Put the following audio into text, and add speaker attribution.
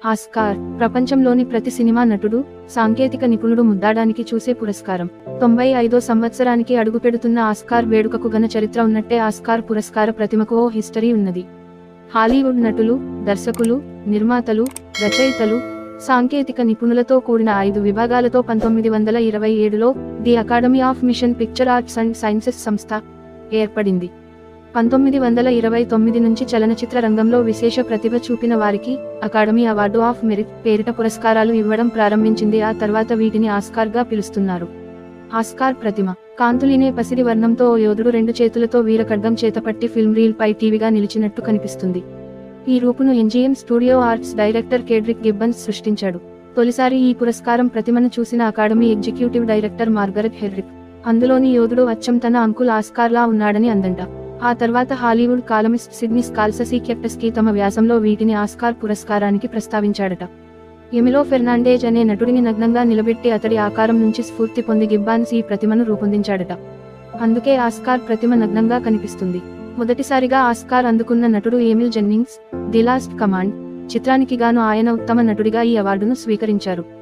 Speaker 1: Oscar ప్రపంచంలోని ప్రతి cinema నటుడు సాంకేతిక నిపుణుడు ముద్దాడానికి చూసే పురస్కారం తొంభై ఐదో సంవత్సరానికి అడుగుపెడుతున్న ఆస్కార్ వేడుకకు ఘన చరిత్ర ఉన్నట్టే ఆస్కార్ పురస్కార ప్రతిమకు ఓ హిస్టరీ ఉన్నది హాలీవుడ్ నటులు దర్శకులు నిర్మాతలు రచయితలు సాంకేతిక నిపుణులతో కూడిన ఐదు విభాగాలతో పంతొమ్మిది వందల ఇరవై ఏడులో the academy of motion picture arts and sciences సంస్థ ఏర్పడింది పంతొమ్మిది వందల ఇరవై తొమ్మిది నుంచి చలనచిత్ర రంగంలో విశేష ప్రతిభ చూపిన వారికి అకాడమీ అవార్డు ఆఫ్ మెరిట్ పేరిట పురస్కారాలు ఇవ్వడం ప్రారంభించింది ఆ తర్వాత వీటిని ఆస్కార్గా పిలుస్తున్నారు ఆస్కార్ ప్రతిమ కాంతులినే పసిడి వర్ణంతో ఓ యోధుడు రెండు చేతులతో వీరఖడ్గం చేతపట్టి ఫిల్మ్ రీల్ పై టీవీగా నిలిచినట్టు కనిపిస్తుంది ఈ రూపును MGM studio arts director Cedric Gibbons సృష్టించాడు తొలిసారి ఈ పురస్కారం ప్రతిమను చూసిన academy executive director Margaret Herrick అందులోని యోధుడు అచ్చం తన అంకుల్ ఆస్కార్లా ఉన్నాడని అందంట ఆ తర్వాత హాలీవుడ్ కాలమిస్ట్ సిడ్నీ స్కాల్ససీ కెప్టస్కి తమ వ్యాసంలో వీటిని ఆస్కార్ పురస్కారానికి ప్రస్తావించాడట ఎమిలో ఫెర్నాండేజ్ అనే నటుడిని నగ్నంగా నిలబెట్టి అతడి ఆకారం నుంచి స్ఫూర్తి పొంది గిబ్బాన్స్ ఈ ప్రతిమను రూపొందించాడట అందుకే ఆస్కార్ ప్రతిమ నగ్నంగా కనిపిస్తుంది మొదటిసారిగా ఆస్కార్ అందుకున్న నటుడు Emil Jannings the last command చిత్రానికి గాను ఆయన ఉత్తమ నటుడిగా ఈ అవార్డును స్వీకరించారు